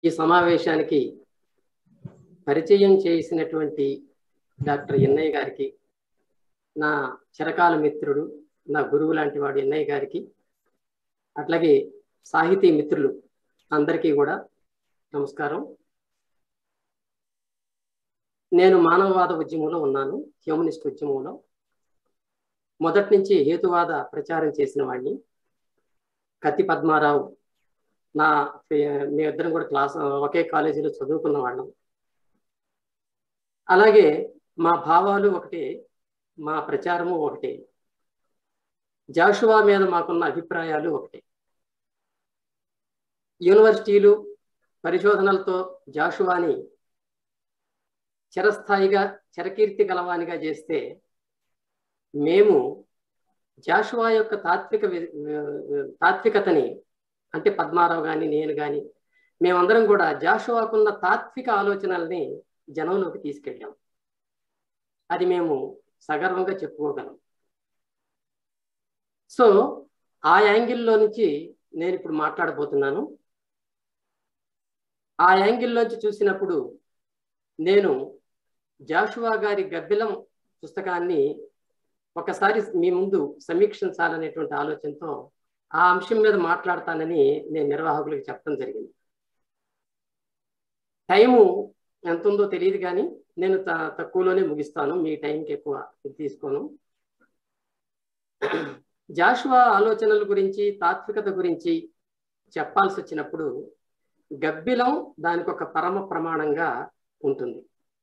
ఈ సమావేశానికి పరిచయం చేసినటువంటి డాక్టర్ ఎన్నయ్య గారికి నా చిరకాల మిత్రుడు నా గురువు లాంటి వాడు ఎన్నయ్య గారికి అట్లాగే సాహితీ మిత్రులు అందరికీ కూడా నమస్కారం నేను మానవవాద ఉద్యమంలో ఉన్నాను హ్యూమనిస్ట్ ఉద్యమంలో మొదటి నుంచి హేతువాద ప్రచారం చేసిన వాడిని కత్తి పద్మారావు నా మేమిద్దరం కూడా క్లాస్ ఒకే కాలేజీలో చదువుకున్న వాళ్ళం అలాగే మా భావాలు ఒకటే మా ప్రచారము ఒకటే జాషువా మీద మాకున్న అభిప్రాయాలు ఒకటే యూనివర్సిటీలు పరిశోధనలతో జాషువాని చిరస్థాయిగా చిరకీర్తి గలవానిగా చేస్తే మేము జాషువా యొక్క తాత్విక తాత్వికతని అంటే పద్మారావు కానీ నేను కానీ మేమందరం కూడా జాషువాకున్న తాత్విక ఆలోచనల్ని జనంలోకి తీసుకెళ్ళాం అది మేము సగర్వంగా చెప్పుకోగలం సో ఆ యాంగిల్లో నుంచి నేను ఇప్పుడు మాట్లాడబోతున్నాను ఆ యాంగిల్లోంచి చూసినప్పుడు నేను జాషువా గారి గబ్బిలం పుస్తకాన్ని ఒకసారి మీ ముందు సమీక్షించాలనేటువంటి ఆలోచనతో ఆ అంశం మీద మాట్లాడతానని నేను నిర్వాహకులకు చెప్పడం జరిగింది టైము ఎంత ఉందో తెలియదు కానీ నేను తక్కువలోనే ముగిస్తాను మీ టైంకి ఎక్కువ తీసుకోను జాషువా ఆలోచనల గురించి తాత్వికత గురించి చెప్పాల్సి వచ్చినప్పుడు గబ్బిలం దానికి ఒక పరమ ప్రమాణంగా ఉంటుంది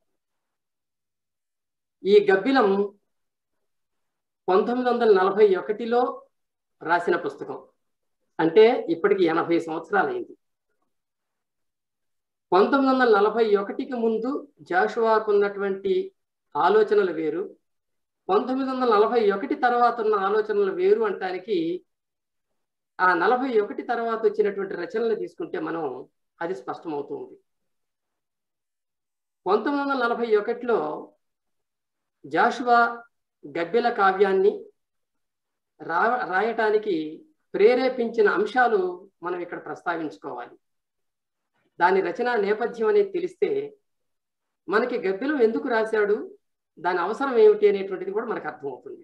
ఈ గబ్బిలం పంతొమ్మిది వందల నలభై ఒకటిలో రాసిన పుస్తకం అంటే ఇప్పటికి ఎనభై సంవత్సరాలైంది పంతొమ్మిది వందల నలభై ఒకటికి ముందు జాషువాకున్నటువంటి ఆలోచనలు వేరు పంతొమ్మిది వందల నలభై ఒకటి తర్వాత ఉన్న ఆలోచనలు వేరు అంటానికి ఆ నలభై ఒకటి తర్వాత వచ్చినటువంటి రచనలు తీసుకుంటే మనం అది స్పష్టమవుతుంది పంతొమ్మిది వందల నలభై ఒకటిలో జాషువా గబ్బెల కావ్యాన్ని రా రాయటానికి ప్రేరేపించిన అంశాలు మనం ఇక్కడ ప్రస్తావించుకోవాలి దాని రచన నేపథ్యం అనేది తెలిస్తే మనకి గబ్బెలం ఎందుకు రాశాడు దాని అవసరం ఏమిటి అనేటువంటిది కూడా మనకు అర్థమవుతుంది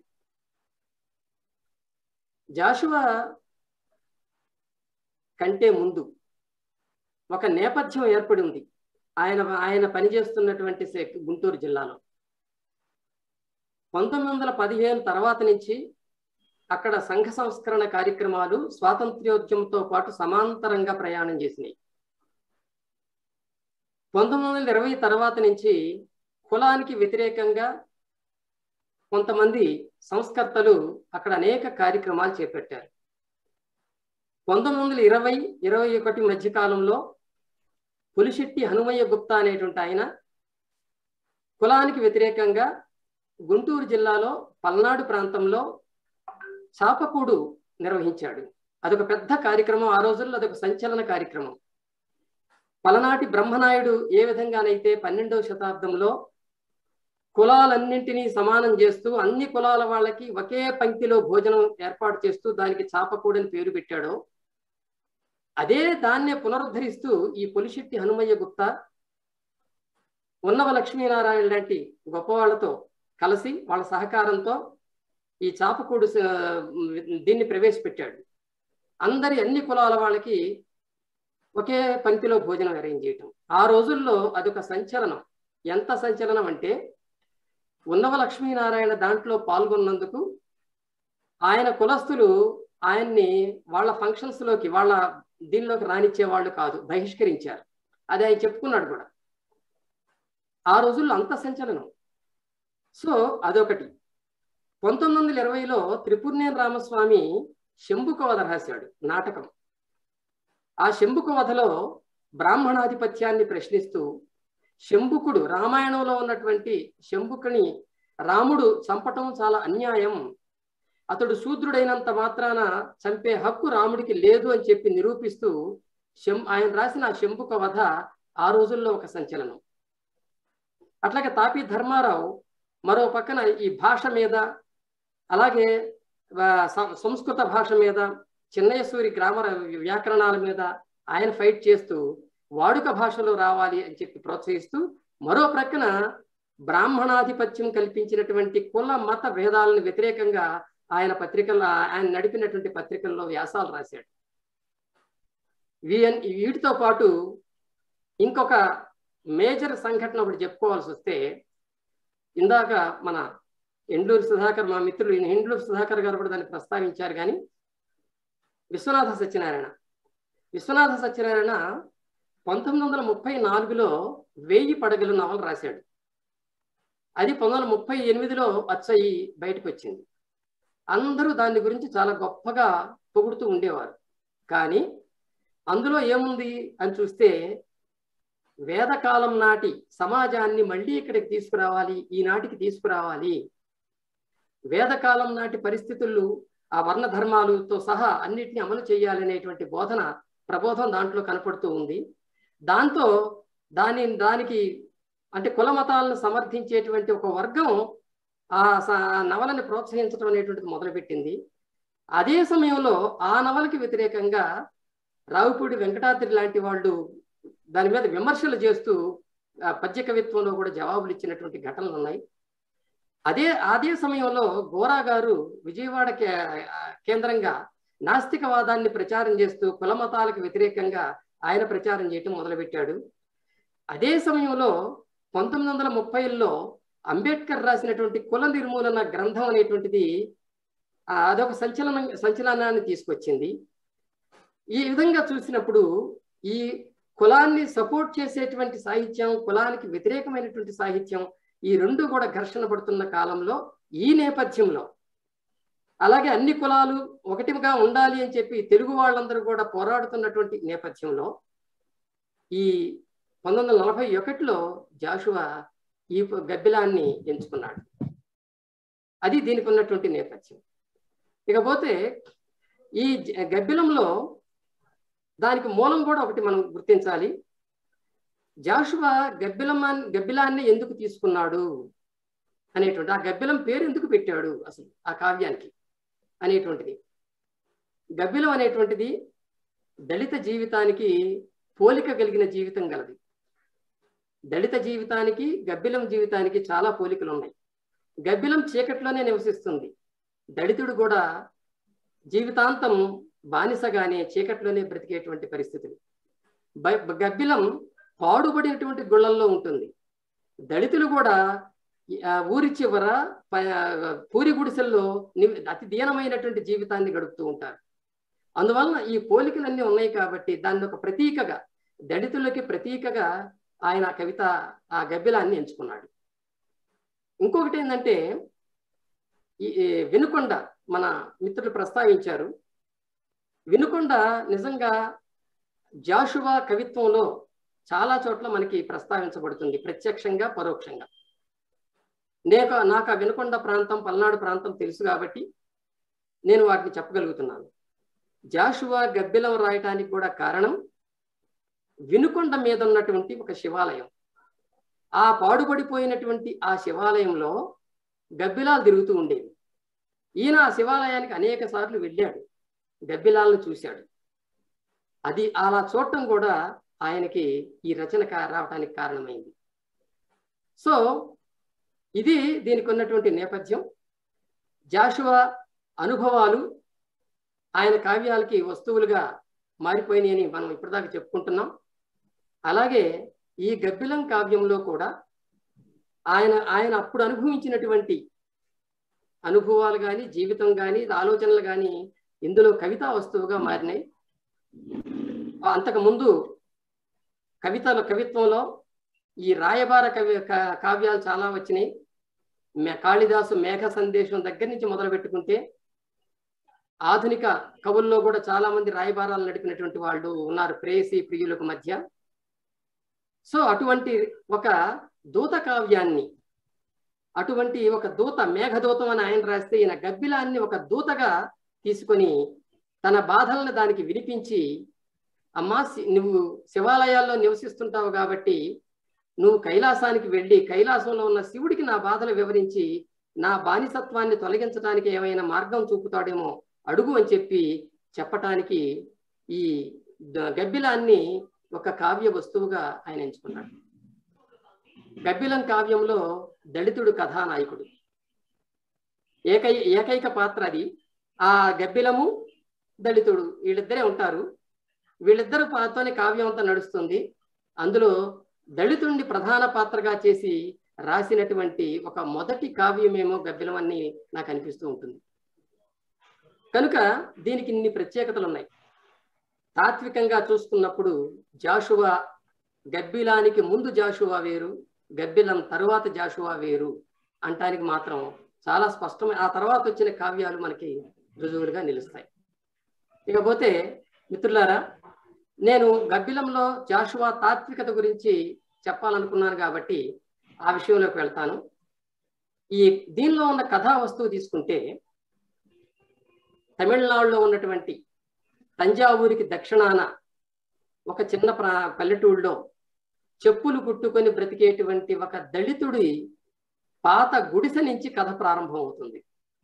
జాషువా కంటే ముందు ఒక నేపథ్యం ఏర్పడి ఉంది ఆయన ఆయన పనిచేస్తున్నటువంటి గుంటూరు జిల్లాలో పంతొమ్మిది వందల పదిహేను తర్వాత నుంచి అక్కడ సంఘ సంస్కరణ కార్యక్రమాలు స్వాతంత్ర్యోద్యమంతో పాటు సమాంతరంగా ప్రయాణం చేసినాయి పంతొమ్మిది వందల ఇరవై తర్వాత నుంచి కులానికి వ్యతిరేకంగా కొంతమంది సంస్కర్తలు అక్కడ అనేక కార్యక్రమాలు చేపట్టారు పంతొమ్మిది వందల ఇరవై ఇరవై ఒకటి మధ్య కాలంలో పులిశెట్టి హనుమయ్య గుప్తా అనేటువంటి ఆయన కులానికి వ్యతిరేకంగా గుంటూరు జిల్లాలో పల్నాడు ప్రాంతంలో చాపకూడు నిర్వహించాడు అదొక పెద్ద కార్యక్రమం ఆ రోజుల్లో అదొక సంచలన కార్యక్రమం పలనాటి బ్రహ్మనాయుడు ఏ విధంగానైతే పన్నెండవ శతాబ్దంలో కులాలన్నింటినీ సమానం చేస్తూ అన్ని కులాల వాళ్ళకి ఒకే పంక్తిలో భోజనం ఏర్పాటు చేస్తూ దానికి చాపకూడని పేరు పెట్టాడో అదే దాన్నే పునరుద్ధరిస్తూ ఈ పొలిశెట్టి హనుమయ్య గుప్తా ఉన్నవ లక్ష్మీనారాయణ లాంటి గొప్పవాళ్లతో కలిసి వాళ్ళ సహకారంతో ఈ చాపకూడు దీన్ని ప్రవేశపెట్టాడు అందరి అన్ని కులాల వాళ్ళకి ఒకే పంక్తిలో భోజనం అరేంజ్ చేయటం ఆ రోజుల్లో అదొక సంచలనం ఎంత సంచలనం అంటే ఉన్నవ లక్ష్మీనారాయణ దాంట్లో పాల్గొన్నందుకు ఆయన కులస్తులు ఆయన్ని వాళ్ళ ఫంక్షన్స్ లోకి వాళ్ళ దీనిలోకి రానిచ్చే వాళ్ళు కాదు బహిష్కరించారు అది ఆయన చెప్పుకున్నాడు కూడా ఆ రోజుల్లో అంత సంచలనం సో అదొకటి పంతొమ్మిది వందల ఇరవైలో త్రిపుర్నేని రామస్వామి శంభుకవధ రాశాడు నాటకం ఆ శంభుకవధలో బ్రాహ్మణాధిపత్యాన్ని ప్రశ్నిస్తూ శంభుకుడు రామాయణంలో ఉన్నటువంటి శంభుకుని రాముడు చంపటం చాలా అన్యాయం అతడు శూద్రుడైనంత మాత్రాన చంపే హక్కు రాముడికి లేదు అని చెప్పి నిరూపిస్తూ శం ఆయన రాసిన ఆ శంభుక వధ ఆ రోజుల్లో ఒక సంచలనం అట్లాగే తాపి ధర్మారావు మరో పక్కన ఈ భాష మీద అలాగే సంస్కృత భాష మీద చిన్నయసూరి గ్రామర వ్యాకరణాల మీద ఆయన ఫైట్ చేస్తూ వాడుక భాషలో రావాలి అని చెప్పి ప్రోత్సహిస్తూ మరో ప్రక్కన బ్రాహ్మణాధిపత్యం కల్పించినటువంటి కుల మత భేదాలను వ్యతిరేకంగా ఆయన పత్రికల్లో ఆయన నడిపినటువంటి పత్రికల్లో వ్యాసాలు రాశాడు వీ- వీటితో పాటు ఇంకొక మేజర్ సంఘటన ఒకటి చెప్పుకోవాల్సి వస్తే ఇందాక మన ఎండ్లూరు సుధాకర్ మా మిత్రులు ఎండ్లూరు సుధాకర్ గారు కూడా దాన్ని ప్రస్తావించారు కానీ విశ్వనాథ సత్యనారాయణ విశ్వనాథ సత్యనారాయణ పంతొమ్మిది వందల ముప్పై నాలుగులో వెయ్యి పడగలు నవల రాశాడు అది పంతొమ్మిది వందల ముప్పై ఎనిమిదిలో అచ్చయి బయటకు వచ్చింది అందరూ దాని గురించి చాలా గొప్పగా పొగుడుతూ ఉండేవారు కానీ అందులో ఏముంది అని చూస్తే వేదకాలం నాటి సమాజాన్ని మళ్ళీ ఇక్కడికి తీసుకురావాలి ఈనాటికి తీసుకురావాలి వేదకాలం నాటి పరిస్థితులు ఆ వర్ణ ధర్మాలతో సహా అన్నిటిని అమలు చేయాలనేటువంటి బోధన ప్రబోధం దాంట్లో కనపడుతూ ఉంది దాంతో దాని దానికి అంటే కుల మతాలను సమర్థించేటువంటి ఒక వర్గం ఆ స- ఆ నవలని ప్రోత్సహించడం అనేటువంటిది మొదలుపెట్టింది అదే సమయంలో ఆ నవలకి వ్యతిరేకంగా రావుపూడి వెంకటాద్రి లాంటి వాళ్ళు దాని మీద విమర్శలు చేస్తూ ఆ పద్య కవిత్వంలో కూడా జవాబులు ఇచ్చినటువంటి ఘటనలు ఉన్నాయి అదే అదే సమయంలో గోరా గారు విజయవాడ కే- కేంద్రంగా నాస్తికవాదాన్ని ప్రచారం చేస్తూ కుల మతాలకు వ్యతిరేకంగా ఆయన ప్రచారం చేయటం మొదలుపెట్టాడు అదే సమయంలో పంతొమ్మిది వందల ముప్పైలో అంబేద్కర్ రాసినటువంటి కుల నిర్మూలన గ్రంథం అనేటువంటిది ఆ, అదొక సంచలనం సంచలనాన్ని తీసుకొచ్చింది ఈ విధంగా చూసినప్పుడు ఈ కులాన్ని సపోర్ట్ చేసేటువంటి సాహిత్యం కులానికి వ్యతిరేకమైనటువంటి సాహిత్యం ఈ రెండు కూడా ఘర్షణ పడుతున్న కాలంలో ఈ నేపథ్యంలో అలాగే అన్ని కులాలు ఒకటిగా ఉండాలి అని చెప్పి తెలుగు వాళ్ళందరూ కూడా పోరాడుతున్నటువంటి నేపథ్యంలో ఈ పంతొమ్మిది వందల నలభై ఒకటిలో జాషువా ఈ గబ్బిలాన్ని ఎంచుకున్నాడు అది దీనికి ఉన్నటువంటి నేపథ్యం ఇకపోతే ఈ జ- గబ్బిలంలో దానికి మూలం కూడా ఒకటి మనం గుర్తించాలి జాషువా గబ్బిలమాన్ గబ్బిలాన్ని ఎందుకు తీసుకున్నాడు అనేటువంటి ఆ గబ్బిలం పేరు ఎందుకు పెట్టాడు అసలు ఆ కావ్యానికి అనేటువంటిది గబ్బిలం అనేటువంటిది దళిత జీవితానికి పోలిక కలిగిన జీవితం గలది దళిత జీవితానికి గబ్బిలం జీవితానికి చాలా పోలికలు ఉన్నాయి గబ్బిలం చీకట్లోనే నివసిస్తుంది దళితుడు కూడా జీవితాంతం బానిసగానే చీకట్లోనే బ్రతికేటువంటి పరిస్థితులు బ- గబ్బిలం పాడుబడినటువంటి గుళ్ళల్లో ఉంటుంది దళితులు కూడా ఆ, ఊరి చివర ప- పూరి గుడిసెల్లో ని- అతి దీనమైనటువంటి జీవితాన్ని గడుపుతూ ఉంటారు అందువలన ఈ పోలికలన్నీ ఉన్నాయి కాబట్టి దాన్ని ఒక ప్రతీకగా దళితులకి ప్రతీకగా ఆయన ఆ కవిత ఆ గబ్బిలాన్ని ఎంచుకున్నాడు ఇంకొకటి ఏంటంటే ఈ ఈ వినుకొండ మన మిత్రులు ప్రస్తావించారు వినుకొండ నిజంగా జాషువా కవిత్వంలో చాలా చోట్ల మనకి ప్రస్తావించబడుతుంది ప్రత్యక్షంగా పరోక్షంగా నేను నాకు ఆ వినుకొండ ప్రాంతం పల్నాడు ప్రాంతం తెలుసు కాబట్టి నేను వాటిని చెప్పగలుగుతున్నాను జాషువా గబ్బిలం రాయటానికి కూడా కారణం వినుకొండ మీద ఉన్నటువంటి ఒక శివాలయం ఆ పాడుపడిపోయినటువంటి ఆ శివాలయంలో గబ్బిలాలు తిరుగుతూ ఉండేవి ఈయన ఆ శివాలయానికి అనేక సార్లు వెళ్ళాడు గబ్బిలాలను చూశాడు అది అలా చూడటం కూడా ఆయనకి ఈ రచన కా- రావటానికి కారణమైంది సో ఇది దీనికి ఉన్నటువంటి నేపథ్యం జాషువా అనుభవాలు ఆయన కావ్యాలకి వస్తువులుగా మారిపోయినాయని మనం ఇప్పటిదాకా చెప్పుకుంటున్నాం అలాగే ఈ గబ్బిలం కావ్యంలో కూడా ఆయన ఆయన అప్పుడు అనుభవించినటువంటి అనుభవాలు కానీ జీవితం కానీ ఆలోచనలు కానీ ఇందులో కవితా వస్తువుగా మారినాయి అంతకు ముందు కవితల కవిత్వంలో ఈ రాయబార కవి కా- కావ్యాలు చాలా వచ్చినాయి మే- కాళిదాసు మేఘ సందేశం దగ్గర నుంచి మొదలు పెట్టుకుంటే ఆధునిక కవుల్లో కూడా చాలా మంది రాయబారాలు నడిపినటువంటి వాళ్ళు ఉన్నారు ప్రేయసి ప్రియులకు మధ్య సో అటువంటి ఒక దూత కావ్యాన్ని అటువంటి ఒక దూత మేఘదూతం అని ఆయన రాస్తే ఈయన గబ్బిలాన్ని ఒక దూతగా తీసుకొని తన బాధలను దానికి వినిపించి అమ్మా శి- నువ్వు శివాలయాల్లో నివసిస్తుంటావు కాబట్టి నువ్వు కైలాసానికి వెళ్ళి కైలాసంలో ఉన్న శివుడికి నా బాధలు వివరించి నా బానిసత్వాన్ని తొలగించడానికి ఏమైనా మార్గం చూపుతాడేమో అడుగు అని చెప్పి చెప్పటానికి ఈ ద- గబ్బిలాన్ని ఒక కావ్య వస్తువుగా ఆయన ఎంచుకున్నాడు గబ్బిలం కావ్యంలో దళితుడు కథానాయకుడు ఏకై ఏకైక పాత్ర అది ఆ గబ్బిలము దళితుడు వీళ్ళిద్దరే ఉంటారు వీళ్ళిద్దరు పాత్రతోనే కావ్యం అంతా నడుస్తుంది అందులో దళితుడిని ప్రధాన పాత్రగా చేసి రాసినటువంటి ఒక మొదటి కావ్యమేమో గబ్బిలం అని నాకు అనిపిస్తూ ఉంటుంది కనుక దీనికి ఇన్ని ప్రత్యేకతలు ఉన్నాయి తాత్వికంగా చూసుకున్నప్పుడు జాషువా గబ్బిలానికి ముందు జాషువా వేరు గబ్బిలం తరువాత జాషువా వేరు అంటానికి మాత్రం చాలా స్పష్టమైన ఆ తర్వాత వచ్చిన కావ్యాలు మనకి రుజువులుగా నిలుస్తాయి ఇకపోతే మిత్రులారా నేను గబ్బిలంలో జాషువా తాత్వికత గురించి చెప్పాలనుకున్నాను కాబట్టి ఆ విషయంలోకి వెళ్తాను ఈ దీనిలో ఉన్న కథా వస్తువు తీసుకుంటే తమిళనాడులో ఉన్నటువంటి తంజావూరికి దక్షిణాన ఒక చిన్న ప్రా పల్లెటూళ్ళలో చెప్పులు కుట్టుకొని బ్రతికేటువంటి ఒక దళితుడి పాత గుడిసె నుంచి కథ ప్రారంభం అవుతుంది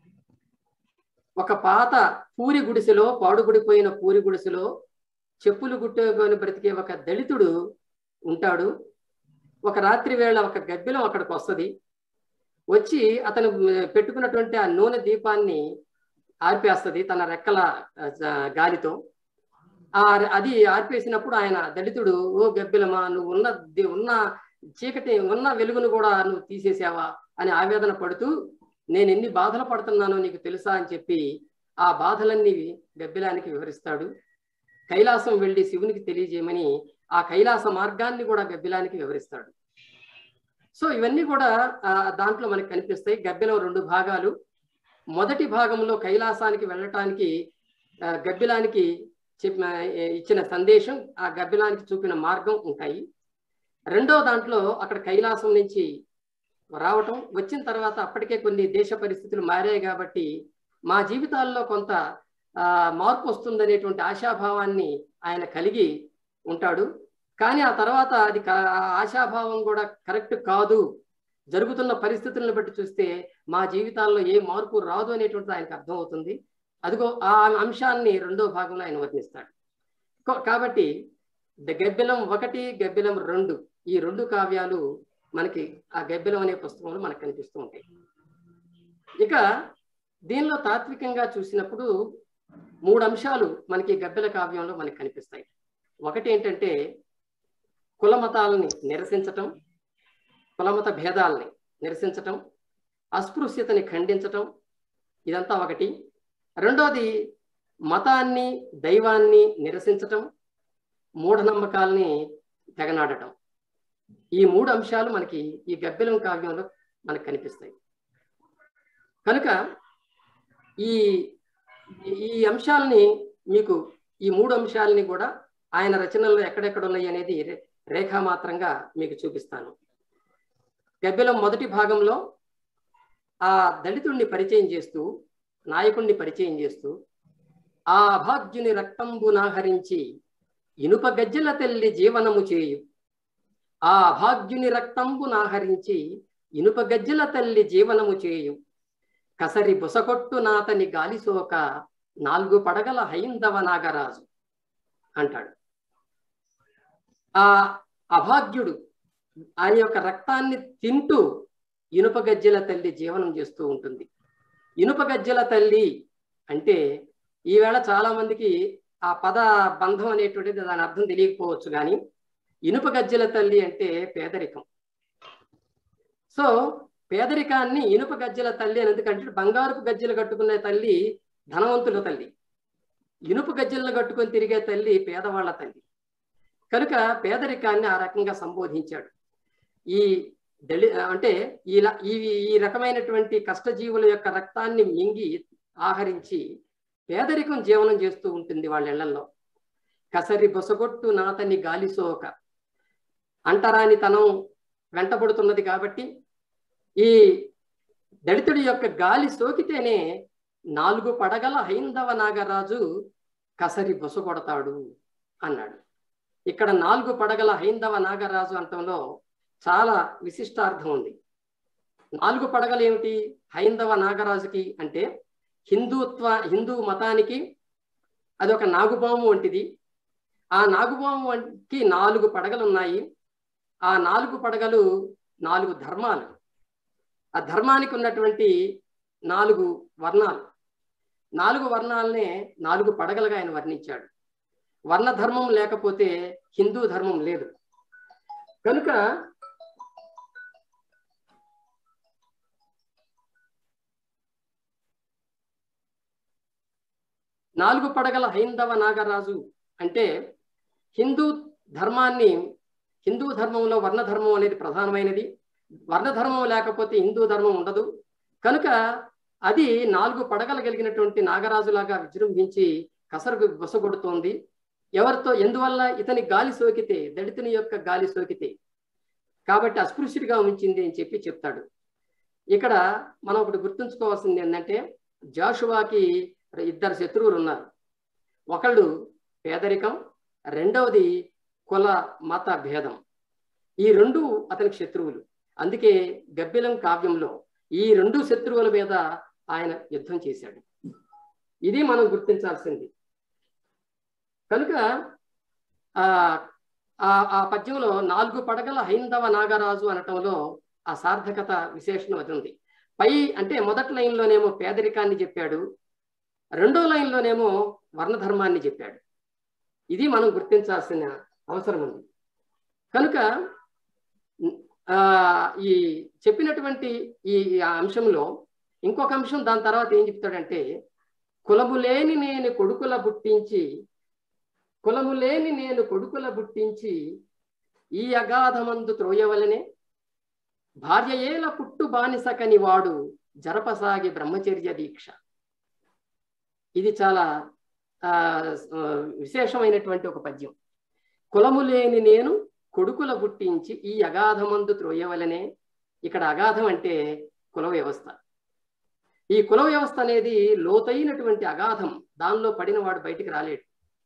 ఒక పాత పూరి గుడిసెలో పాడుబడిపోయిన పూరి గుడిసెలో చెప్పులు కుట్టుకొని బ్రతికే ఒక దళితుడు ఉంటాడు ఒక రాత్రి వేళ ఒక గబ్బిలం అక్కడికి వస్తుంది వచ్చి అతను పెట్టుకున్నటువంటి ఆ నూనె దీపాన్ని ఆర్పేస్తుంది తన రెక్కల గాలితో ఆ అది ఆర్పేసినప్పుడు ఆయన దళితుడు ఓ గబ్బిలమా నువ్వు ఉన్న ఉన్న చీకటి ఉన్న వెలుగును కూడా నువ్వు తీసేసావా అని ఆవేదన పడుతూ నేను ఎన్ని బాధలు పడుతున్నానో నీకు తెలుసా అని చెప్పి ఆ బాధలన్నీ గబ్బిలానికి వివరిస్తాడు కైలాసం వెళ్ళి శివునికి తెలియజేయమని ఆ కైలాస మార్గాన్ని కూడా గబ్బిలానికి వివరిస్తాడు సో ఇవన్నీ కూడా దాంట్లో మనకి కనిపిస్తాయి గబ్బిలం రెండు భాగాలు మొదటి భాగంలో కైలాసానికి వెళ్ళటానికి గబ్బిలానికి చెప్పిన ఇచ్చిన సందేశం ఆ గబ్బిలానికి చూపిన మార్గం ఉంటాయి రెండో దాంట్లో అక్కడ కైలాసం నుంచి రావటం వచ్చిన తర్వాత అప్పటికే కొన్ని దేశ పరిస్థితులు మారాయి కాబట్టి మా జీవితాల్లో కొంత మార్పు వస్తుందనేటువంటి ఆశాభావాన్ని ఆయన కలిగి ఉంటాడు కానీ ఆ తర్వాత అది ఆశాభావం కూడా కరెక్ట్ కాదు జరుగుతున్న పరిస్థితులను బట్టి చూస్తే మా జీవితాల్లో ఏ మార్పు రాదు అనేటువంటిది ఆయనకు అర్థమవుతుంది అదిగో ఆ అంశాన్ని రెండో భాగంలో ఆయన వర్ణిస్తాడు కాబట్టి గబ్బిలం ఒకటి గబ్బిలం రెండు ఈ రెండు కావ్యాలు మనకి ఆ గబ్బిలం అనే పుస్తకంలో మనకు కనిపిస్తూ ఉంటాయి ఇక దీనిలో తాత్వికంగా చూసినప్పుడు మూడు అంశాలు మనకి గబ్బిల కావ్యంలో మనకి కనిపిస్తాయి ఒకటి ఏంటంటే కులమతాలని నిరసించటం కులమత భేదాలని నిరసించటం అస్పృశ్యతని ఖండించటం ఇదంతా ఒకటి రెండోది మతాన్ని దైవాన్ని నిరసించటం మూఢనమ్మకాలని తెగనాడటం ఈ మూడు అంశాలు మనకి ఈ గబ్బిలం కావ్యంలో మనకు కనిపిస్తాయి కనుక ఈ ఈ అంశాలని మీకు ఈ మూడు అంశాలని కూడా ఆయన రచనల్లో ఎక్కడెక్కడ ఉన్నాయి అనేది రేఖామాత్రంగా మీకు చూపిస్తాను గబ్బిలం మొదటి భాగంలో ఆ దళితుణ్ణి పరిచయం చేస్తూ నాయకుణ్ణి పరిచయం చేస్తూ ఆ అభాగ్యుని రక్తంబు నాహరించి ఇనుప గజ్జల తెల్లి జీవనము చేయు ఆ అభాగ్యుని రక్తంబు నాహరించి ఇనుప గజ్జల తల్లి జీవనము చేయు కసరి బుసకొట్టు నాతని గాలిసోక నాలుగు పడగల హైందవ నాగరాజు అంటాడు ఆ అభాగ్యుడు ఆయన యొక్క రక్తాన్ని తింటూ ఇనుప గజ్జల తల్లి జీవనం చేస్తూ ఉంటుంది ఇనుప గజ్జల తల్లి అంటే ఈవేళ చాలా మందికి ఆ పద బంధం అనేటువంటిది దాని అర్థం తెలియకపోవచ్చు కానీ ఇనుప గజ్జల తల్లి అంటే పేదరికం సో పేదరికాన్ని ఇనుప గజ్జల తల్లి అని ఎందుకంటే బంగారుపు గజ్జలు కట్టుకునే తల్లి ధనవంతుల తల్లి ఇనుప గజ్జలను కట్టుకొని తిరిగే తల్లి పేదవాళ్ల తల్లి కనుక పేదరికాన్ని ఆ రకంగా సంబోధించాడు ఈ దళి అంటే ఇలా ఈ ఈ రకమైనటువంటి కష్టజీవుల యొక్క రక్తాన్ని మింగి ఆహరించి పేదరికం జీవనం చేస్తూ ఉంటుంది వాళ్ళ ఇళ్లలో కసరి బొసగొట్టు నాతని గాలిసోక అంటరానితనం వెంటబడుతున్నది కాబట్టి ఈ దళితుడి యొక్క గాలి సోకితేనే నాలుగు పడగల హైందవ నాగరాజు కసరి బొసగొడతాడు అన్నాడు ఇక్కడ నాలుగు పడగల హైందవ నాగరాజు అంటంలో చాలా విశిష్టార్థం ఉంది నాలుగు పడగలు ఏమిటి హైందవ నాగరాజుకి అంటే హిందుత్వ హిందూ మతానికి అది ఒక నాగుపాము వంటిది ఆ నాగుపాముకి నాలుగు పడగలు ఉన్నాయి ఆ నాలుగు పడగలు నాలుగు ధర్మాలు ఆ ధర్మానికి ఉన్నటువంటి నాలుగు వర్ణాలు నాలుగు వర్ణాలనే నాలుగు పడగలుగా ఆయన వర్ణించాడు వర్ణ ధర్మం లేకపోతే హిందూ ధర్మం లేదు కనుక నాలుగు పడగల హైందవ నాగరాజు అంటే హిందూ ధర్మాన్ని హిందూ ధర్మంలో వర్ణ ధర్మం అనేది ప్రధానమైనది వర్ణ ధర్మం లేకపోతే హిందూ ధర్మం ఉండదు కనుక అది నాలుగు పడగలు కలిగినటువంటి నాగరాజులాగా విజృంభించి కసరు బొసగొడుతోంది ఎవరితో ఎందువల్ల ఇతని గాలి సోకితే దళితుని యొక్క గాలి సోకితే కాబట్టి అస్పృశ్యుడిగా ఉంచింది అని చెప్పి చెప్తాడు ఇక్కడ మనం ఒకటి గుర్తుంచుకోవాల్సింది ఏంటంటే జాషువాకి ఇద్దరు శత్రువులు ఉన్నారు ఒకళ్ళు పేదరికం రెండవది కుల మత భేదం ఈ రెండు అతనికి శత్రువులు అందుకే గబ్బిలం కావ్యంలో ఈ రెండు శత్రువుల మీద ఆయన యుద్ధం చేశాడు ఇది మనం గుర్తించాల్సింది కనుక ఆ ఆ పద్యంలో నాలుగు పడగల హైందవ నాగరాజు అనటంలో ఆ సార్థకత విశేషణం అది ఉంది పై అంటే మొదటి లైన్లోనేమో పేదరికాన్ని చెప్పాడు రెండో లైన్లోనేమో వర్ణధర్మాన్ని చెప్పాడు ఇది మనం గుర్తించాల్సిన అవసరం ఉంది కనుక ఆ ఈ చెప్పినటువంటి ఈ అంశంలో ఇంకొక అంశం దాని తర్వాత ఏం చెప్తాడంటే కులము లేని నేను కొడుకుల పుట్టించి కులము లేని నేను కొడుకుల పుట్టించి ఈ అగాధమందు త్రోయవలనే భార్య ఏల పుట్టు బానిసకని వాడు జరపసాగి బ్రహ్మచర్య దీక్ష ఇది చాలా ఆ విశేషమైనటువంటి ఒక పద్యం కులము లేని నేను కొడుకుల పుట్టించి ఈ అగాధమందు త్రోయవలనే ఇక్కడ అగాధం అంటే కుల వ్యవస్థ ఈ కుల వ్యవస్థ అనేది లోతైనటువంటి అగాధం దానిలో పడిన వాడు బయటికి రాలేడు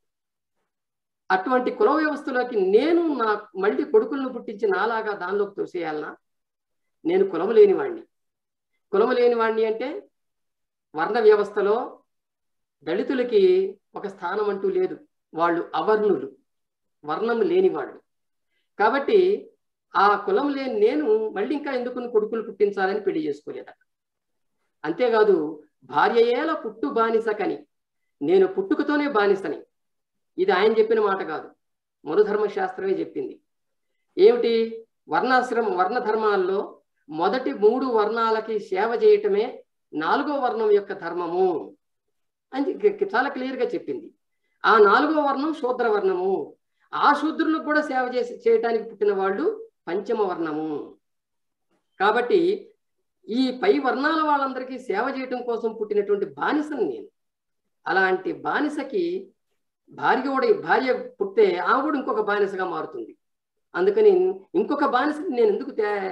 అటువంటి కుల వ్యవస్థలోకి నేను నా మళ్ళీ కొడుకులను పుట్టించి నాలాగా దానిలోకి తోసేయాలనా నేను కులము లేనివాణ్ణి కులము లేనివాణ్ణి అంటే వర్ణ వ్యవస్థలో దళితులకి ఒక స్థానం అంటూ లేదు వాళ్ళు అవర్ణులు వర్ణం లేని వాళ్ళు కాబట్టి ఆ కులం లేని నేను మళ్ళీ ఇంకా ఎందుకు కొడుకులు పుట్టించాలని పెళ్లి చేసుకోలేదట అంతేకాదు భార్య ఏల పుట్టు బానిసకని నేను పుట్టుకతోనే బానిసని ఇది ఆయన చెప్పిన మాట కాదు మనుధర్మశాస్త్రమే చెప్పింది ఏమిటి వర్ణాశ్రమం వర్ణ ధర్మాల్లో మొదటి మూడు వర్ణాలకి సేవ చేయటమే నాలుగో వర్ణం యొక్క ధర్మము అని చాలా క్లియర్గా చెప్పింది ఆ నాలుగో వర్ణం శూద్ర వర్ణము ఆ శూద్రులకు కూడా సేవ చేసి చేయటానికి పుట్టిన వాళ్ళు పంచమ వర్ణము కాబట్టి ఈ పై వర్ణాల వాళ్ళందరికీ సేవ చేయటం కోసం పుట్టినటువంటి బానిసని నేను అలాంటి బానిసకి భార్య కూడా భార్య పుట్టే ఆమె కూడా ఇంకొక బానిసగా మారుతుంది అందుకని ఇంకొక బానిసని నేను ఎందుకు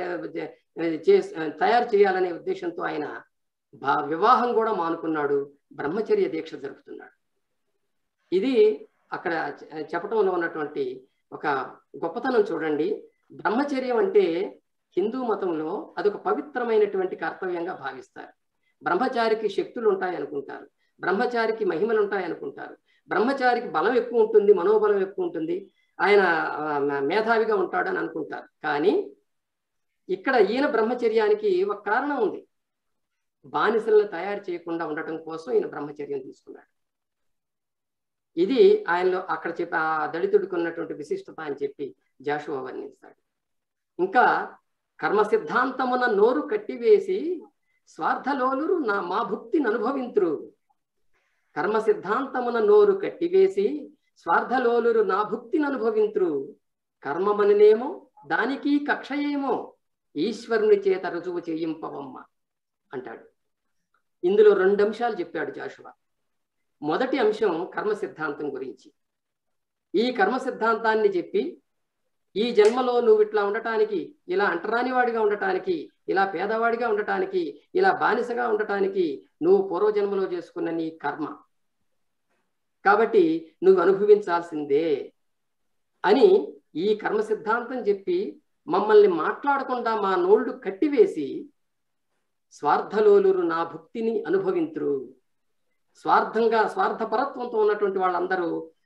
తయారు చేయాలనే ఉద్దేశంతో ఆయన వివాహం కూడా మానుకున్నాడు బ్రహ్మచర్య దీక్ష జరుపుతున్నాడు ఇది అక్కడ చెప్పటంలో ఉన్నటువంటి ఒక గొప్పతనం చూడండి బ్రహ్మచర్యం అంటే హిందూ మతంలో అదొక పవిత్రమైనటువంటి కర్తవ్యంగా భావిస్తారు బ్రహ్మచారికి శక్తులు ఉంటాయి అనుకుంటారు బ్రహ్మచారికి మహిమలు ఉంటాయి అనుకుంటారు బ్రహ్మచారికి బలం ఎక్కువ ఉంటుంది మనోబలం ఎక్కువ ఉంటుంది ఆయన మేధావిగా ఉంటాడని అనుకుంటారు కానీ ఇక్కడ ఈయన బ్రహ్మచర్యానికి ఒక కారణం ఉంది బానిసలను తయారు చేయకుండా ఉండటం కోసం ఈయన బ్రహ్మచర్యం తీసుకున్నాడు ఇది ఆయనలో అక్కడ చెప్పి ఆ దళితుడికి ఉన్నటువంటి విశిష్టత అని చెప్పి జాషువా వర్ణిస్తాడు ఇంకా కర్మ సిద్ధాంతమున నోరు కట్టివేసి స్వార్థలోలురు నా మా భుక్తిని అనుభవింతురు కర్మ సిద్ధాంతమున నోరు కట్టివేసి స్వార్థలోలురు నా భుక్తిని అనుభవింతురు కర్మమనినేమో దానికి కక్షయేమో ఈశ్వరుని చేత రుజువు చేయింపవమ్మ అంటాడు ఇందులో రెండు అంశాలు చెప్పాడు జాషువా మొదటి అంశం కర్మ సిద్ధాంతం గురించి ఈ కర్మ సిద్ధాంతాన్ని చెప్పి ఈ జన్మలో నువ్వు ఇట్లా ఉండటానికి ఇలా అంటరాని వాడిగా ఉండటానికి ఇలా పేదవాడిగా ఉండటానికి ఇలా బానిసగా ఉండటానికి నువ్వు పూర్వజన్మలో చేసుకున్న నీ కర్మ కాబట్టి నువ్వు అనుభవించాల్సిందే అని ఈ కర్మ సిద్ధాంతం చెప్పి మమ్మల్ని మాట్లాడకుండా మా నోళ్లు కట్టివేసి స్వార్థలోలురు నా భక్తిని అనుభవింతురు స్వార్థంగా స్వార్థపరత్వంతో ఉన్నటువంటి వాళ్ళందరూ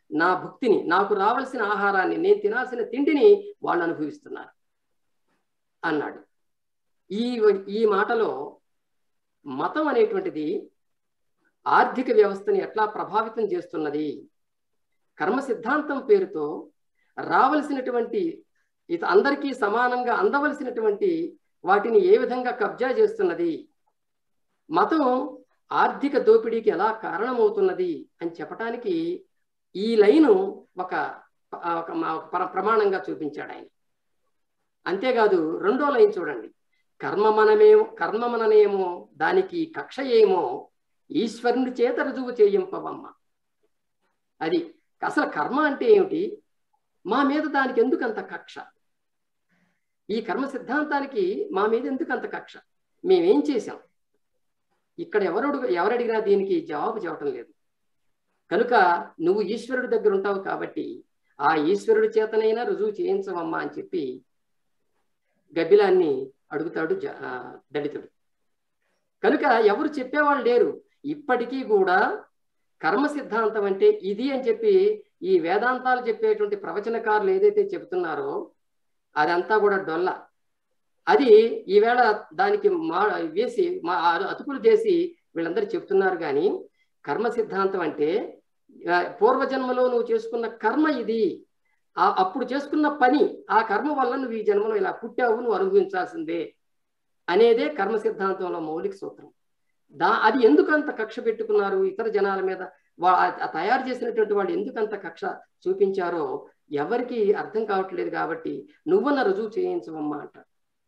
నా భుక్తిని నాకు రావాల్సిన ఆహారాన్ని నేను తినాల్సిన తిండిని వాళ్ళు అనుభవిస్తున్నారు అన్నాడు ఈ ఈ మాటలో మతం అనేటువంటిది ఆర్థిక వ్యవస్థని ఎట్లా ప్రభావితం చేస్తున్నది కర్మ సిద్ధాంతం పేరుతో రావలసినటువంటి ఇది అందరికీ సమానంగా అందవలసినటువంటి వాటిని ఏ విధంగా కబ్జా చేస్తున్నది మతం ఆర్థిక దోపిడీకి ఎలా కారణమవుతున్నది అని చెప్పటానికి ఈ లైను ఒక ఒక ప్రమాణంగా చూపించాడు ఆయన అంతేకాదు రెండో లైన్ చూడండి కర్మమనమేమో కర్మమననేమో దానికి కక్ష ఏమో ఈశ్వరుని చేత రుజువు చేయింపవమ్మ అది అసలు కర్మ అంటే ఏమిటి మా మీద దానికి ఎందుకు అంత కక్ష ఈ కర్మ సిద్ధాంతానికి మా మీద ఎందుకు అంత కక్ష మేమేం చేశాం ఇక్కడ ఎవరు ఎవరడిగినా దీనికి జవాబు చెప్పటం లేదు కనుక నువ్వు ఈశ్వరుడి దగ్గర ఉంటావు కాబట్టి ఆ ఈశ్వరుడి చేతనైనా రుజువు చేయించవమ్మా అని చెప్పి గబ్బిలాన్ని అడుగుతాడు దళితుడు కనుక ఎవరు చెప్పేవాళ్ళు లేరు ఇప్పటికీ కూడా కర్మ సిద్ధాంతం అంటే ఇది అని చెప్పి ఈ వేదాంతాలు చెప్పేటువంటి ప్రవచనకారులు ఏదైతే చెబుతున్నారో అదంతా కూడా డొల్ల అది ఈవేళ దానికి మా వేసి మా అతుకులు చేసి వీళ్ళందరూ చెప్తున్నారు కానీ కర్మ సిద్ధాంతం అంటే పూర్వజన్మలో నువ్వు చేసుకున్న కర్మ ఇది ఆ అప్పుడు చేసుకున్న పని ఆ కర్మ వల్ల నువ్వు ఈ జన్మలో ఇలా పుట్టావు నువ్వు అనుభవించాల్సిందే అనేదే కర్మ సిద్ధాంతంలో మౌలిక సూత్రం దా అది ఎందుకు అంత కక్ష పెట్టుకున్నారు ఇతర జనాల మీద తయారు చేసినటువంటి వాళ్ళు ఎందుకు అంత కక్ష చూపించారో ఎవరికి అర్థం కావట్లేదు కాబట్టి నువ్వన్న రుజువు చేయించవమ్మా అంట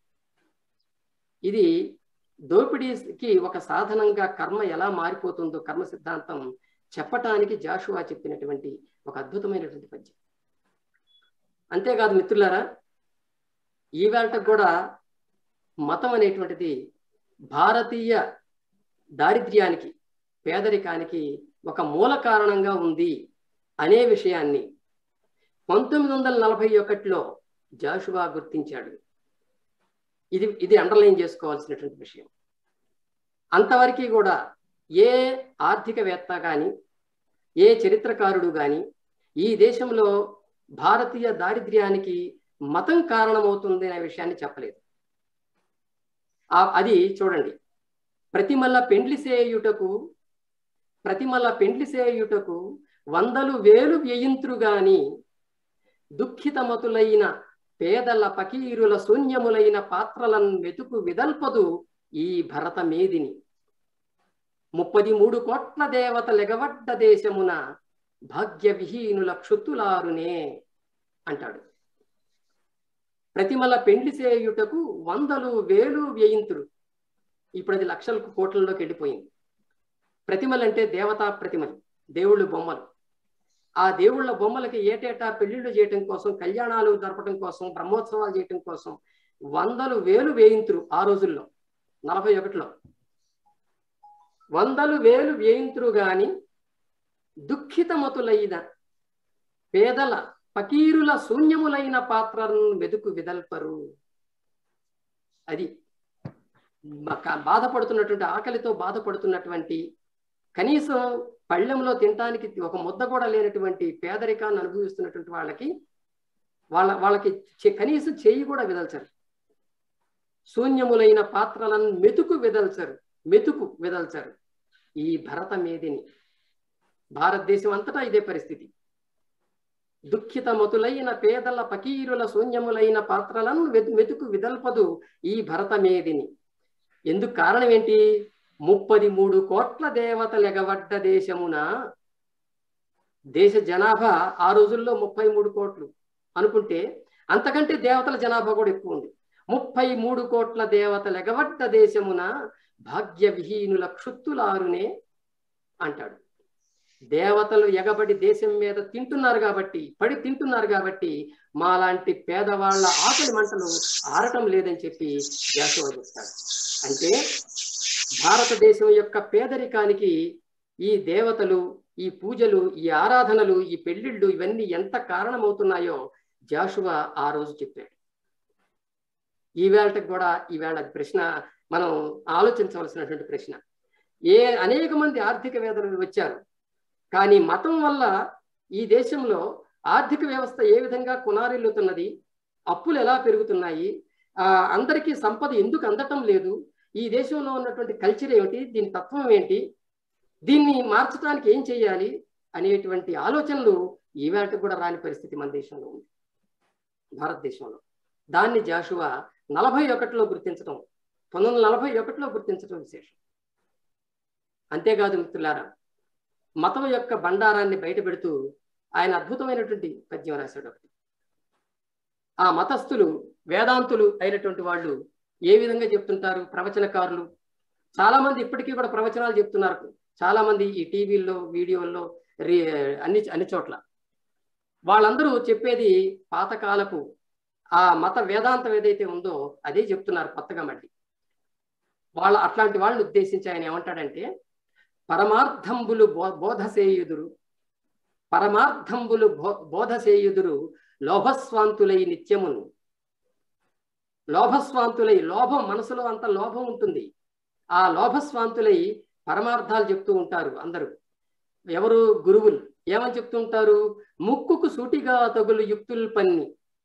ఇది దోపిడీకి ఒక సాధనంగా కర్మ ఎలా మారిపోతుందో కర్మ సిద్ధాంతం చెప్పటానికి జాషువా చెప్పినటువంటి ఒక అద్భుతమైనటువంటి పద్యం అంతేకాదు మిత్రులారా ఈవేళకు కూడా మతం అనేటువంటిది భారతీయ దారిద్ర్యానికి పేదరికానికి ఒక మూల కారణంగా ఉంది అనే విషయాన్ని పంతొమ్మిది వందల నలభై ఒకటిలో జాషువా గుర్తించాడు ఇది ఇది అండర్లైన్ చేసుకోవాల్సినటువంటి విషయం అంతవరకు కూడా ఏ ఆర్థికవేత్త కానీ ఏ చరిత్రకారుడు కానీ ఈ దేశంలో భారతీయ దారిద్ర్యానికి మతం కారణమవుతుంది అనే విషయాన్ని చెప్పలేదు అది చూడండి ప్రతిమల్ల పెండ్లి సేయుటకు ప్రతిమల్ల పెండ్లి సేయుటకు వందలు వేలు వ్యయింత్రు గాని దుఃఖితమతులైన పేదల పకీరుల శూన్యములైన పాత్రలను వెతుకు విదల్పదు ఈ భరత మేదిని ముప్పది మూడు కోట్ల దేవత లెగవడ్డ దేశమున భాగ్య విహీనుల క్షుత్తులారునే అంటాడు ప్రతిమల పెండ్లి చేయుటకు వందలు వేలు వ్యయింతులు ఇప్పుడు అది లక్షలకు కోట్లలోకి వెళ్ళిపోయింది ప్రతిమలు అంటే దేవతా ప్రతిమలు దేవుళ్ళు బొమ్మలు ఆ దేవుళ్ళ బొమ్మలకి ఏటేటా పెళ్లిళ్ళు చేయటం కోసం కళ్యాణాలు జరపడం కోసం బ్రహ్మోత్సవాలు చేయటం కోసం వందలు వేలు వేయింతురు ఆ రోజుల్లో నలభై ఒకటిలో వందలు వేలు వేయింతురు గాని దుఃఖితమతులైన పేదల ఫకీరుల శూన్యములైన పాత్రలను వెతుకు విదల్పరు అది బాధపడుతున్నటువంటి ఆకలితో బాధపడుతున్నటువంటి కనీసం పళ్ళెంలో తినటానికి ఒక ముద్ద కూడా లేనటువంటి పేదరికాన్ని అనుభవిస్తున్నటువంటి వాళ్ళకి వాళ్ళ వాళ్ళకి కనీసం చెయ్యి కూడా విదల్చరు శూన్యములైన పాత్రలను మెతుకు విదల్చరు మెతుకు విదల్చరు ఈ భరత మేదిని భారతదేశం అంతటా ఇదే పరిస్థితి దుఃఖిత మతులైన పేదల పకీరుల శూన్యములైన పాత్రలను మెతుకు విదల్పదు ఈ భరత మేదిని ఎందుకు కారణం ఏంటి ముప్పది మూడు కోట్ల దేవతలు ఎగవడ్డ దేశమున దేశ జనాభా ఆ రోజుల్లో ముప్పై మూడు కోట్లు అనుకుంటే అంతకంటే దేవతల జనాభా కూడా ఎక్కువ ఉంది ముప్పై మూడు కోట్ల దేవతలు ఎగవడ్డ దేశమున భాగ్య విహీనుల క్షుత్తులారునే అంటాడు దేవతలు ఎగబడి దేశం మీద తింటున్నారు కాబట్టి పడి తింటున్నారు కాబట్టి మాలాంటి పేదవాళ్ల ఆకలి మంటలు ఆరటం లేదని చెప్పి వ్యాసవ చెప్తాడు అంటే భారతదేశం యొక్క పేదరికానికి ఈ దేవతలు ఈ పూజలు ఈ ఆరాధనలు ఈ పెళ్లిళ్ళు ఇవన్నీ ఎంత కారణమవుతున్నాయో జాషువా ఆ రోజు చెప్పాడు ఈవేళకి కూడా ఈవేళ ప్రశ్న మనం ఆలోచించవలసినటువంటి ప్రశ్న ఏ అనేక మంది ఆర్థిక వేదనలు వచ్చారు కానీ మతం వల్ల ఈ దేశంలో ఆర్థిక వ్యవస్థ ఏ విధంగా కునారిల్లుతున్నది అప్పులు ఎలా పెరుగుతున్నాయి ఆ అందరికీ సంపద ఎందుకు అందటం లేదు ఈ దేశంలో ఉన్నటువంటి కల్చర్ ఏమిటి దీని తత్వం ఏంటి దీన్ని మార్చడానికి ఏం చేయాలి అనేటువంటి ఆలోచనలు ఈవేళ కూడా రాని పరిస్థితి మన దేశంలో ఉంది భారతదేశంలో దాన్ని జాషువా నలభై ఒకటిలో గుర్తించడం పంతొమ్మిది వందల నలభై ఒకటిలో గుర్తించడం విశేషం అంతేకాదు మిత్రులారా మతం యొక్క బండారాన్ని బయటపెడుతూ ఆయన అద్భుతమైనటువంటి పద్యం రాశాడు ఒకటి ఆ మతస్థులు వేదాంతులు అయినటువంటి వాళ్ళు ఏ విధంగా చెప్తుంటారు ప్రవచనకారులు చాలా మంది ఇప్పటికీ కూడా ప్రవచనాలు చెప్తున్నారు చాలా మంది ఈ టీవీల్లో వీడియోల్లో అన్ని అన్ని చోట్ల వాళ్ళందరూ చెప్పేది పాతకాలపు ఆ మత వేదాంతం ఏదైతే ఉందో అదే చెప్తున్నారు కొత్తగా మళ్ళీ వాళ్ళ అట్లాంటి వాళ్ళని ఉద్దేశించి ఆయన ఏమంటాడంటే పరమార్థంబులు బో బోధసేయుదురు పరమార్థంబులు బో బోధసేయుదురు లోభస్వాంతులై నిత్యమును లోభస్వాంతులై లోభం మనసులో అంత లోభం ఉంటుంది ఆ లోభస్వాంతులై పరమార్థాలు చెప్తూ ఉంటారు అందరూ ఎవరు గురువులు ఏమని చెప్తూ ఉంటారు ముక్కుకు సూటిగా తగులు యుక్తులు పన్ని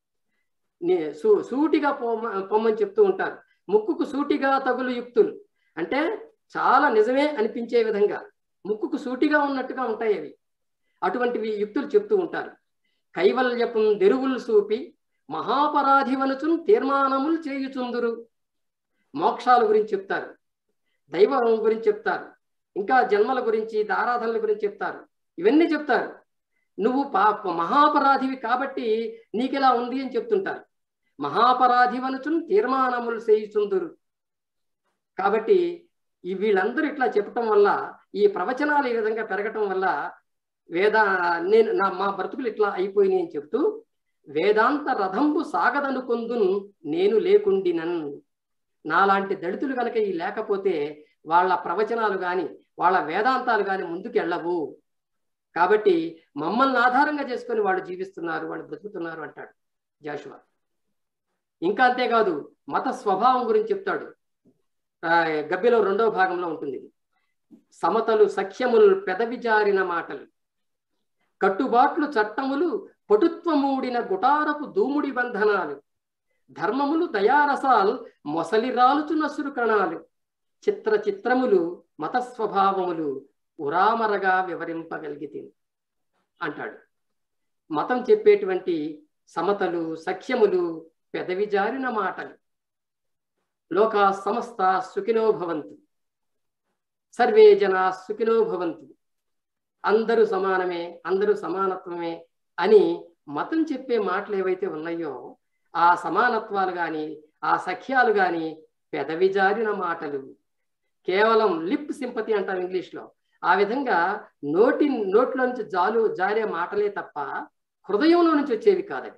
సూ సూటిగా పొమ్మ పొమ్మని చెప్తూ ఉంటారు ముక్కుకు సూటిగా తగులు యుక్తులు అంటే చాలా నిజమే అనిపించే విధంగా ముక్కుకు సూటిగా ఉన్నట్టుగా ఉంటాయి అవి అటువంటివి యుక్తులు చెప్తూ ఉంటారు కైవల్యపం దెరువులు సూపి మహాపరాధివనుచున్ తీర్మానములు చేయుచుందురు మోక్షాల గురించి చెప్తారు దైవం గురించి చెప్తారు ఇంకా జన్మల గురించి ఆరాధనల గురించి చెప్తారు ఇవన్నీ చెప్తారు నువ్వు పా మహాపరాధివి కాబట్టి నీకెలా ఉంది అని చెప్తుంటారు మహాపరాధివనుచున్ తీర్మానములు చేయుచుందురు కాబట్టి ఈ వీళ్ళందరూ ఇట్లా చెప్పటం వల్ల ఈ ప్రవచనాలు ఈ విధంగా పెరగటం వల్ల వేద నేను నా మా బ్రతుకులు ఇట్లా అయిపోయినాయి అని చెప్తూ వేదాంత రథంబు సాగదనుకొందును నేను లేకుండినన్ నాలాంటి దళితులు కనుక ఈ లేకపోతే వాళ్ళ ప్రవచనాలు కానీ వాళ్ళ వేదాంతాలు కానీ ముందుకు వెళ్ళవు కాబట్టి మమ్మల్ని ఆధారంగా చేసుకొని వాళ్ళు జీవిస్తున్నారు వాళ్ళు బ్రతుకుతున్నారు అంటాడు జాషువా ఇంకా అంతేకాదు మత స్వభావం గురించి చెప్తాడు గబ్బిలో రెండవ భాగంలో ఉంటుంది సమతలు సఖ్యములు పెదవి జారిన మాటలు కట్టుబాట్లు చట్టములు పటుత్వమూడిన గుటారపు దూముడి బంధనాలు ధర్మములు దయారసాల్ మొసలి రాలుచు నసురు కణాలు చిత్ర చిత్రములు మత స్వభావములు ఉరామరగా వివరింపగలిగితే అంటాడు మతం చెప్పేటువంటి సమతలు సఖ్యములు పెదవి జారిన మాటలు లోకా సమస్త సుఖినో భవంతు సర్వే జన సుఖినో భవంతు అందరూ సమానమే అందరూ సమానత్వమే అని మతం చెప్పే మాటలు ఏవైతే ఉన్నాయో ఆ సమానత్వాలు కానీ ఆ సఖ్యాలు కానీ పెదవి జారిన మాటలు కేవలం లిప్ సింపతి అంటాం ఇంగ్లీష్లో ఆ విధంగా నోటి నోట్లో నుంచి జాలు జారే మాటలే తప్ప హృదయంలో నుంచి వచ్చేవి కాదవి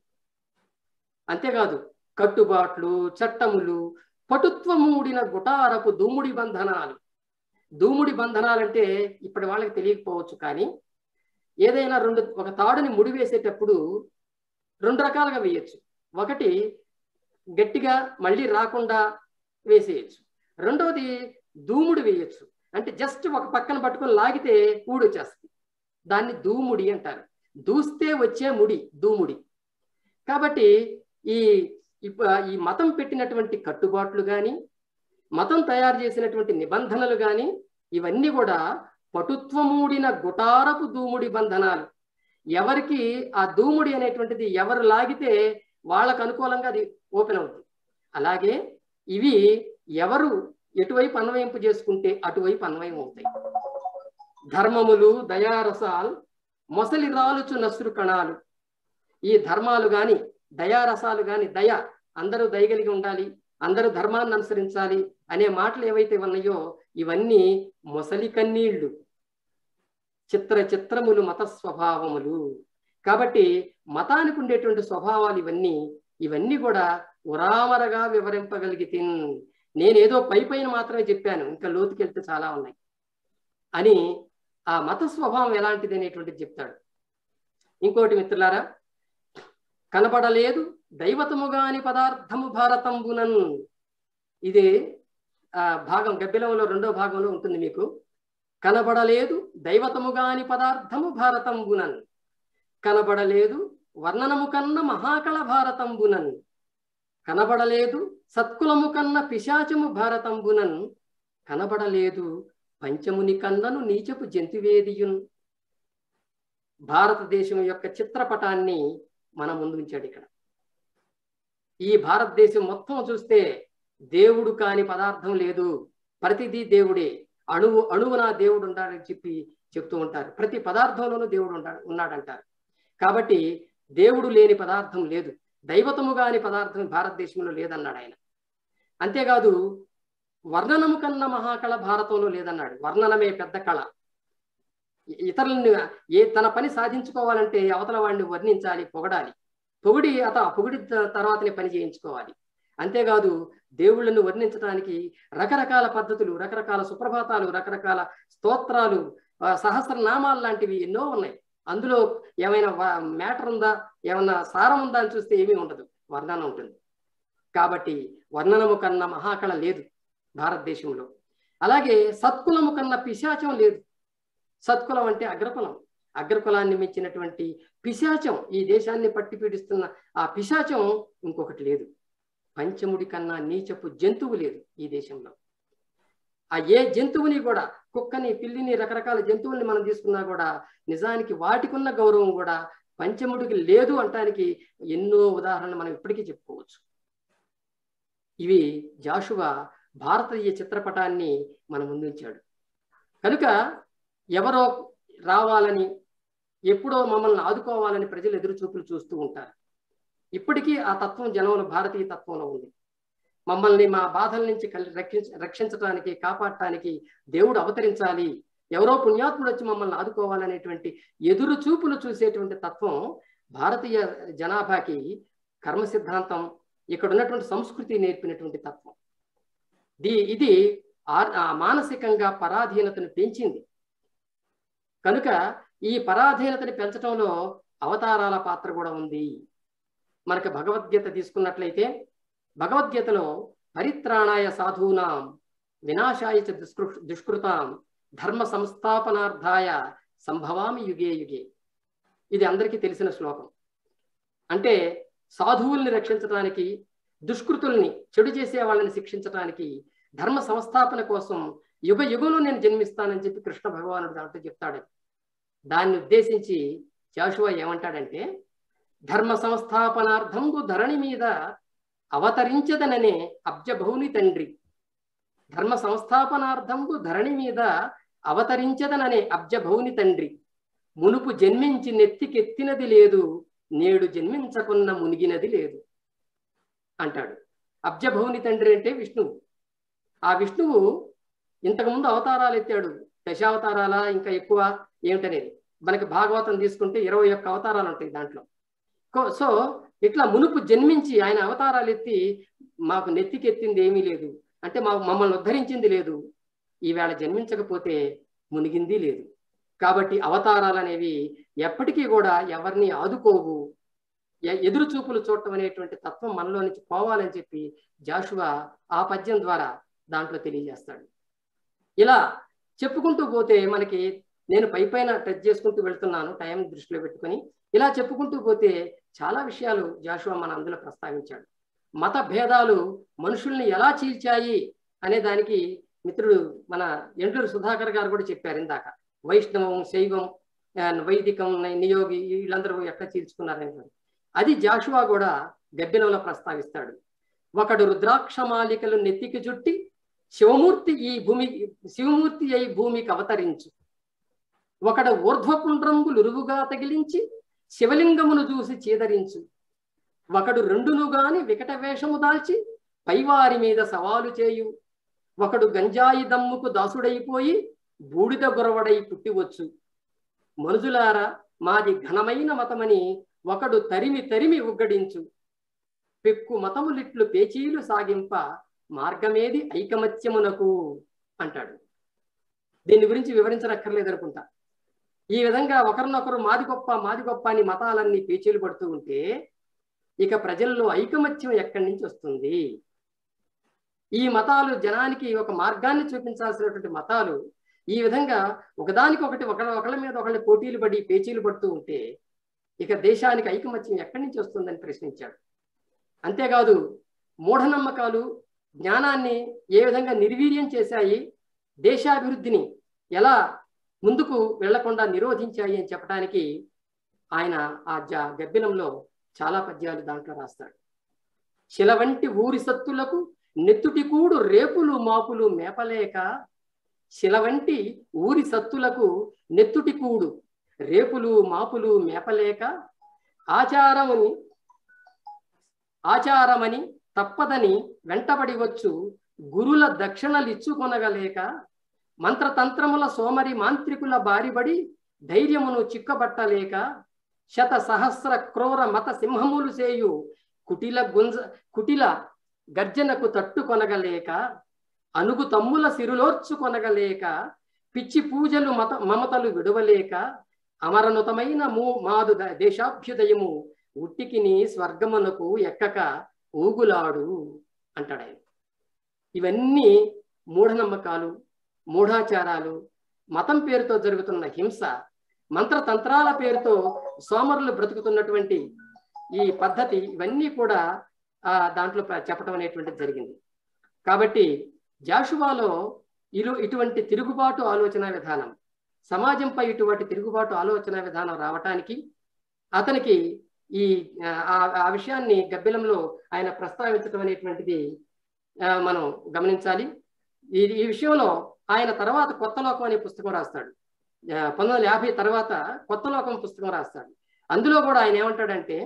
అంతేకాదు కట్టుబాట్లు చట్టములు పటుత్వమూడిన గుటారపు దూముడి బంధనాలు దూముడి బంధనాలంటే ఇప్పటి వాళ్ళకి తెలియకపోవచ్చు కానీ ఏదైనా రెండు ఒక తాడుని ముడి వేసేటప్పుడు రెండు రకాలుగా వేయచ్చు ఒకటి గట్టిగా మళ్ళీ రాకుండా వేసేయచ్చు రెండవది దూముడు వేయచ్చు అంటే జస్ట్ ఒక పక్కన పట్టుకొని లాగితే ఊడొచ్చేస్తుంది దాన్ని దూముడి అంటారు దూస్తే వచ్చే ముడి దూముడి కాబట్టి ఈ ఈ మతం పెట్టినటువంటి కట్టుబాట్లు కానీ మతం తయారు చేసినటువంటి నిబంధనలు కానీ ఇవన్నీ కూడా పటుత్వమూడిన గుటారపు దూముడి బంధనాలు ఎవరికి ఆ దూముడి అనేటువంటిది ఎవరు లాగితే వాళ్ళకు అనుకూలంగా అది ఓపెన్ అవుతుంది అలాగే ఇవి ఎవరు ఎటువైపు అన్వయింపు చేసుకుంటే అటువైపు అన్వయం అవుతాయి ధర్మములు దయారసాలు మొసలి రాలుచు నసురు కణాలు ఈ ధర్మాలు గాని దయారసాలు గాని దయ అందరూ దయగలిగి ఉండాలి అందరూ ధర్మాన్ని అనుసరించాలి అనే మాటలు ఏవైతే ఉన్నాయో ఇవన్నీ మొసలి కన్నీళ్లు చిత్ర చిత్రములు మత స్వభావములు కాబట్టి మతానికి ఉండేటువంటి స్వభావాలు ఇవన్నీ ఇవన్నీ కూడా ఉరామరగా వివరింపగలిగితే నేనేదో పై పైన మాత్రమే చెప్పాను ఇంకా లోతుకెళ్తే చాలా ఉన్నాయి అని ఆ మత స్వభావం ఎలాంటిది అనేటువంటిది చెప్తాడు ఇంకోటి మిత్రులారా కనపడలేదు దైవతముగాని పదార్థము భారతంబునన్ ఇది ఆ భాగం గబ్బిలంలో రెండో భాగంలో ఉంటుంది మీకు కనబడలేదు దైవతముగాని పదార్థము భారతంబునన్ కనబడలేదు వర్ణనము కన్న మహాకళ భారతంబునన్ కనబడలేదు సత్కులము కన్న పిశాచము భారతంబునన్ కనబడలేదు పంచముని కన్నను నీచపు జంతువేదియున్ భారతదేశం యొక్క చిత్రపటాన్ని మన ముందు ఉంచాడు ఇక్కడ ఈ భారతదేశం మొత్తం చూస్తే దేవుడు కాని పదార్థం లేదు ప్రతిదీ దేవుడే అణువు అణువున దేవుడు ఉంటాడని చెప్పి చెప్తూ ఉంటారు ప్రతి పదార్థంలోనూ దేవుడు ఉంటాడు ఉన్నాడంటారు కాబట్టి దేవుడు లేని పదార్థం లేదు దైవతము కాని పదార్థం భారతదేశంలో లేదన్నాడు ఆయన అంతేకాదు వర్ణనము కన్న మహాకళ భారతంలో లేదన్నాడు వర్ణనమే పెద్ద కళ ఇతరులను ఏ తన పని సాధించుకోవాలంటే అవతల వాడిని వర్ణించాలి పొగడాలి పొగిడి అత పొగిడి తర్వాతనే పని చేయించుకోవాలి అంతేకాదు దేవుళ్ళను వర్ణించడానికి రకరకాల పద్ధతులు రకరకాల సుప్రభాతాలు రకరకాల స్తోత్రాలు సహస్రనామాలు లాంటివి ఎన్నో ఉన్నాయి అందులో ఏమైనా మ్యాటర్ ఉందా ఏమైనా సారం ఉందా అని చూస్తే ఏమీ ఉండదు వర్ణన ఉంటుంది కాబట్టి వర్ణనము కన్నా మహాకళ లేదు భారతదేశంలో అలాగే సత్కులము కన్నా పిశాచం లేదు సత్కులం అంటే అగ్రకులం అగ్రకులాన్ని మించినటువంటి పిశాచం ఈ దేశాన్ని పట్టి పీడిస్తున్న ఆ పిశాచం ఇంకొకటి లేదు పంచముడి కన్నా నీచపు జంతువు లేదు ఈ దేశంలో ఆ ఏ జంతువుని కూడా కుక్కని పిల్లిని రకరకాల జంతువుల్ని మనం తీసుకున్నా కూడా నిజానికి వాటికున్న గౌరవం కూడా పంచముడికి లేదు అంటానికి ఎన్నో ఉదాహరణలు మనం ఇప్పటికీ చెప్పుకోవచ్చు ఇవి జాషువా భారతీయ చిత్రపటాన్ని మన ముందుంచాడు కనుక ఎవరో రావాలని ఎప్పుడో మమ్మల్ని ఆదుకోవాలని ప్రజలు ఎదురు చూపులు చూస్తూ ఉంటారు ఇప్పటికీ ఆ తత్వం జనంలో భారతీయ తత్వంలో ఉంది మమ్మల్ని మా బాధల నుంచి రక్షించ రక్షించడానికి కాపాడటానికి దేవుడు అవతరించాలి ఎవరో పుణ్యాత్ముడు వచ్చి మమ్మల్ని ఆదుకోవాలనేటువంటి ఎదురు చూపులు చూసేటువంటి తత్వం భారతీయ జనాభాకి కర్మ సిద్ధాంతం ఇక్కడ ఉన్నటువంటి సంస్కృతి నేర్పినటువంటి తత్వం ది ఇది మానసికంగా పరాధీనతను పెంచింది కనుక ఈ పరాధీనతని పెంచడంలో అవతారాల పాత్ర కూడా ఉంది మనకి భగవద్గీత తీసుకున్నట్లయితే భగవద్గీతలో పరిత్రాణాయ సాధూనాం వినాశాయ చ దుష్కృ దుష్కృతాం ధర్మ సంస్థాపనార్థాయ సంభవామి యుగే యుగే ఇది అందరికీ తెలిసిన శ్లోకం అంటే సాధువుల్ని రక్షించడానికి దుష్కృతుల్ని చెడు చేసే వాళ్ళని శిక్షించడానికి ధర్మ సంస్థాపన కోసం యుగ యుగంలో నేను జన్మిస్తానని చెప్పి కృష్ణ భగవానుడు దాంట్లో చెప్తాడు దాన్ని ఉద్దేశించి జాషువా ఏమంటాడంటే ధర్మ సంస్థాపనార్థంబు ధరణి మీద అవతరించదననే అబ్జభౌని తండ్రి ధర్మ సంస్థాపనార్థంబు ధరణి మీద అవతరించదననే అబ్జభౌని తండ్రి మునుపు జన్మించి నెత్తికెత్తినది లేదు నేడు జన్మించకున్న మునిగినది లేదు అంటాడు అబ్జభౌని తండ్రి అంటే విష్ణువు ఆ విష్ణువు ఇంతకుముందు అవతారాలు ఎత్తాడు దశావతారాల ఇంకా ఎక్కువ ఏమిటనేది మనకి భాగవతం తీసుకుంటే ఇరవై ఒక్క అవతారాలు ఉంటాయి దాంట్లో సో ఇట్లా మునుపు జన్మించి ఆయన అవతారాలు ఎత్తి మాకు నెత్తికెత్తింది ఏమీ లేదు అంటే మా మమ్మల్ని ఉద్ధరించింది లేదు ఈవేళ జన్మించకపోతే మునిగింది లేదు కాబట్టి అవతారాలు అనేవి ఎప్పటికీ కూడా ఎవరిని ఆదుకోవు ఎదురు చూపులు చూడటం అనేటువంటి తత్వం మనలో నుంచి పోవాలని చెప్పి జాషువా ఆ పద్యం ద్వారా దాంట్లో తెలియజేస్తాడు ఇలా చెప్పుకుంటూ పోతే మనకి నేను పై పైన టచ్ చేసుకుంటూ వెళ్తున్నాను టైం దృష్టిలో పెట్టుకొని ఇలా చెప్పుకుంటూ పోతే చాలా విషయాలు జాషువా మన అందులో ప్రస్తావించాడు మత భేదాలు మనుషుల్ని ఎలా చీల్చాయి అనే దానికి మిత్రుడు మన ఎండ్లూరు సుధాకర్ గారు కూడా చెప్పారు ఇందాక వైష్ణవం శైవం వైదికం నియోగి వీళ్ళందరూ ఎట్లా చీల్చుకున్నారని అది జాషువా కూడా గబ్బిలంలో ప్రస్తావిస్తాడు ఒకడు రుద్రాక్షమాలికలు నెత్తికి చుట్టి శివమూర్తి ఈ భూమి శివమూర్తి అయి భూమికి అవతరించు ఒకడు ఊర్ధ్వపుండ్రంబులురువుగా తగిలించి శివలింగమును చూసి చీదరించు ఒకడు రెండును గాని వికట వేషము దాల్చి పైవారి మీద సవాలు చేయు ఒకడు గంజాయి దమ్ముకు దాసుడైపోయి బూడిద గురవడై పుట్టివచ్చు మనుజులారా మాది ఘనమైన మతమని ఒకడు తరిమి తరిమి ఉగ్గడించు పెక్కు మతములిట్లు పేచీలు సాగింప మార్గమేది ఐకమత్యమునకు అంటాడు దీని గురించి వివరించనక్కర్లేదు అనుకుంటా ఈ విధంగా ఒకరినొకరు మాది గొప్ప మాది గొప్ప అని మతాలన్నీ పేచీలు పడుతూ ఉంటే ఇక ప్రజల్లో ఐకమత్యం ఎక్కడి నుంచి వస్తుంది ఈ మతాలు జనానికి ఒక మార్గాన్ని చూపించాల్సినటువంటి మతాలు ఈ విధంగా ఒకదానికి ఒకటి ఒకళ్ళ ఒకళ్ళ మీద ఒకళ్ళ పోటీలు పడి పేచీలు పడుతూ ఉంటే ఇక దేశానికి ఐకమత్యం ఎక్కడి నుంచి వస్తుందని ప్రశ్నించాడు అంతేకాదు మూఢనమ్మకాలు జ్ఞానాన్ని ఏ విధంగా నిర్వీర్యం చేశాయి దేశాభివృద్ధిని ఎలా ముందుకు వెళ్లకుండా నిరోధించాయి అని చెప్పడానికి ఆయన ఆ జ గబ్బిలంలో చాలా పద్యాలు దాంట్లో రాస్తాడు శిల వంటి ఊరి సత్తులకు నెత్తుటి కూడు రేపులు మాపులు మేపలేక శిల వంటి ఊరి సత్తులకు నెత్తుటి కూడు రేపులు మాపులు మేపలేక ఆచారముని ఆచారమని తప్పదని వెంటబడి వచ్చు గురుల దక్షిణలిచ్చుకొనగలేక మంత్రతంత్రముల సోమరి మాంత్రికుల బారిబడి ధైర్యమును చిక్కబట్టలేక శత సహస్ర క్రూర మత సింహములు చేయు కుటిల గుంజ కుటిల గర్జనకు తట్టుకొనగలేక అనుగు తమ్ముల సిరులోర్చుకొనగలేక పిచ్చి పూజలు మత మమతలు విడవలేక అమరనుతమైన మూ మాదు ద- దేశాభ్యుదయము ఉట్టికిని స్వర్గమునకు ఎక్కక ఊగులాడు అంటాడు ఆయన ఇవన్నీ మూఢనమ్మకాలు మూఢాచారాలు మతం పేరుతో జరుగుతున్న హింస మంత్రతంత్రాల పేరుతో సోమరులు బ్రతుకుతున్నటువంటి ఈ పద్ధతి ఇవన్నీ కూడా ఆ దాంట్లో ప్ర- చెప్పడం అనేటువంటిది జరిగింది కాబట్టి జాషువాలో ఇలు ఇటువంటి తిరుగుబాటు ఆలోచన విధానం సమాజంపై ఇటువంటి తిరుగుబాటు ఆలోచన విధానం రావటానికి అతనికి ఈ ఆ ఆ విషయాన్ని గబ్బిలంలో ఆయన ప్రస్తావించడం అనేటువంటిది ఆ, మనం గమనించాలి ఈ ఈ విషయంలో ఆయన తర్వాత కొత్త లోకం అనే పుస్తకం రాస్తాడు ఆ, పంతొమ్మిది వందల యాభై తర్వాత కొత్త లోకం పుస్తకం రాస్తాడు అందులో కూడా ఆయన ఏమంటాడంటే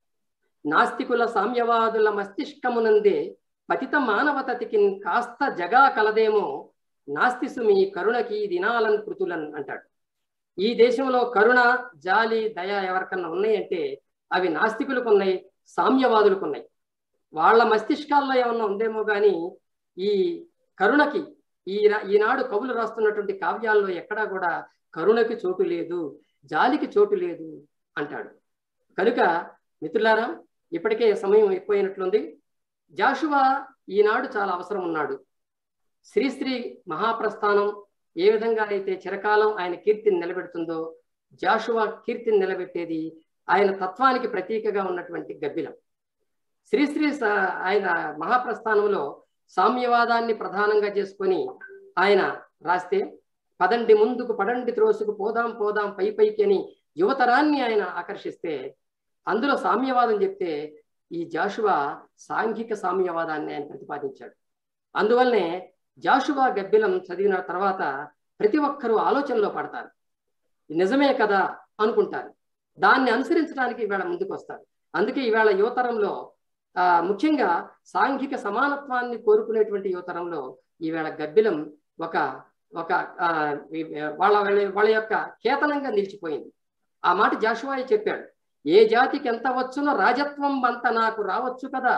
నాస్తికుల సామ్యవాదుల మస్తిష్కమునందే పతిత మానవతతికి కాస్త జగా కలదేమో నాస్తిసు మీ కరుణకి దినాలన్ కృతులన్ అంటాడు ఈ దేశంలో కరుణ జాలి దయ ఎవరికన్నా ఉన్నాయంటే అవి నాస్తికులకు ఉన్నాయి సామ్యవాదులకు ఉన్నాయి వాళ్ళ మస్తిష్కాల్లో ఏమన్నా ఉందేమో కానీ ఈ కరుణకి ఈ రా- ఈనాడు కవులు రాస్తున్నటువంటి కావ్యాల్లో ఎక్కడా కూడా కరుణకి చోటు లేదు జాలికి చోటు లేదు అంటాడు కనుక మిత్రులారా ఇప్పటికే సమయం ఎక్కువైనట్లుంది జాషువా ఈనాడు చాలా అవసరం ఉన్నాడు శ్రీశ్రీ మహాప్రస్థానం ఏ విధంగా అయితే చిరకాలం ఆయన కీర్తిని నిలబెడుతుందో జాషువా కీర్తిని నిలబెట్టేది ఆయన తత్వానికి ప్రతీకగా ఉన్నటువంటి గబ్బిలం శ్రీశ్రీ స- ఆయన మహాప్రస్థానంలో సామ్యవాదాన్ని ప్రధానంగా చేసుకొని ఆయన రాస్తే పదండి ముందుకు పడండి త్రోసుకు పోదాం పోదాం పై పైకి అని యువతరాన్ని ఆయన ఆకర్షిస్తే అందులో సామ్యవాదం చెప్తే ఈ జాషువా సాంఘిక సామ్యవాదాన్ని ఆయన ప్రతిపాదించాడు అందువల్లనే జాషువా గబ్బిలం చదివిన తర్వాత ప్రతి ఒక్కరూ ఆలోచనలో పడతారు నిజమే కదా అనుకుంటారు దాన్ని అనుసరించడానికి ఈవేళ ముందుకు వస్తారు అందుకే ఈవేళ యువతరంలో ఆ, ముఖ్యంగా సాంఘిక సమానత్వాన్ని కోరుకునేటువంటి యువతరంలో ఈవేళ గబ్బిలం ఒక ఒక ఆ, ఈ- వాళ్ళ వాళ్ళ- వాళ్ళ యొక్క కేతనంగా నిలిచిపోయింది ఆ మాట జాషువాయి చెప్పాడు ఏ జాతికి ఎంత వచ్చునో రాజత్వం అంత నాకు రావచ్చు కదా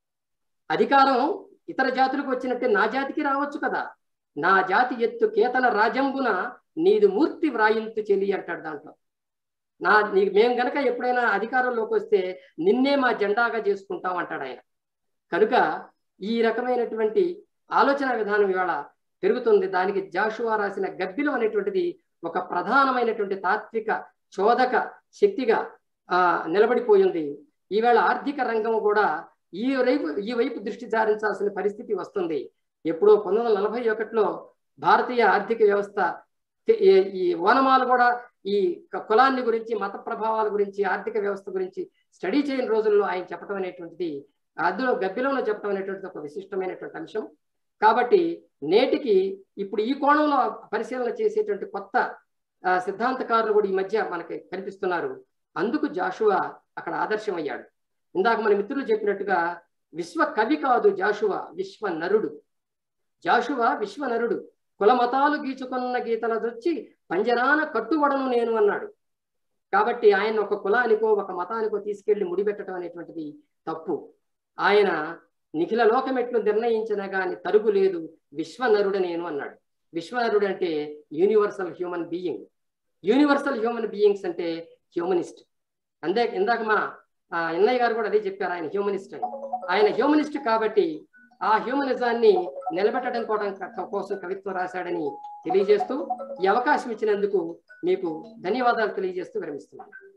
అధికారం ఇతర జాతులకు వచ్చినట్టే నా జాతికి రావచ్చు కదా నా జాతి ఎత్తు కేతన రాజంబున నీదు మూర్తి వ్రాయింతు చెలి అంటాడు దాంట్లో నా నీ మేము గనక ఎప్పుడైనా అధికారంలోకి వస్తే నిన్నే మా జెండాగా చేసుకుంటాం అంటాడు ఆయన కనుక ఈ రకమైనటువంటి ఆలోచన విధానం ఇవాళ పెరుగుతుంది దానికి జాషువా రాసిన గబ్బిలం అనేటువంటిది ఒక ప్రధానమైనటువంటి తాత్విక చోదక శక్తిగా ఆ నిలబడిపోయింది ఈవేళ ఆర్థిక రంగం కూడా ఈ వైపు ఈ వైపు దృష్టి సారించాల్సిన పరిస్థితి వస్తుంది ఎప్పుడో పంతొమ్మిది వందల నలభై ఒకటిలో భారతీయ ఆర్థిక వ్యవస్థ తే- ఈ- ఈ ఓనమాలు కూడా ఈ క- కులాన్ని గురించి మత ప్రభావాల గురించి ఆర్థిక వ్యవస్థ గురించి స్టడీ చేయని రోజుల్లో ఆయన చెప్పడం అనేటువంటిది అందులో గబ్బిలంలో చెప్పడం అనేటువంటిది ఒక విశిష్టమైనటువంటి అంశం కాబట్టి నేటికి ఇప్పుడు ఈ కోణంలో పరిశీలన చేసేటువంటి కొత్త ఆ, సిద్ధాంతకారులు కూడా ఈ మధ్య మనకి కనిపిస్తున్నారు అందుకు జాషువా అక్కడ ఆదర్శం అయ్యాడు ఇందాక మన మిత్రులు చెప్పినట్టుగా విశ్వ కవి కాదు జాషువా విశ్వ నరుడు జాషువా విశ్వ నరుడు కుల మతాలు గీచుకున్న గీతల దొచ్చి పంజరాన కట్టుబడను నేను అన్నాడు కాబట్టి ఆయన ఒక కులానికో ఒక మతానికో తీసుకెళ్లి ముడిపెట్టడం అనేటువంటిది తప్పు ఆయన నిఖిల లోకమెట్లు నిర్ణయించిన గాని తరుగు లేదు విశ్వనరుడు నేను అన్నాడు విశ్వనరుడు అంటే universal human being universal human beings అంటే హ్యూమనిస్ట్ అందే ఇందాక మా ఆ, ఎన్నయ్య గారు కూడా అదే చెప్పారు ఆయన హ్యూమనిస్ట్ అని ఆయన హ్యూమనిస్ట్ కాబట్టి ఆ హ్యూమనిజాన్ని నిలబెట్టడం కోవడం క- కోసం కవిత్వం రాశాడని తెలియజేస్తూ ఈ అవకాశం ఇచ్చినందుకు మీకు ధన్యవాదాలు తెలియజేస్తూ విరమిస్తున్నాను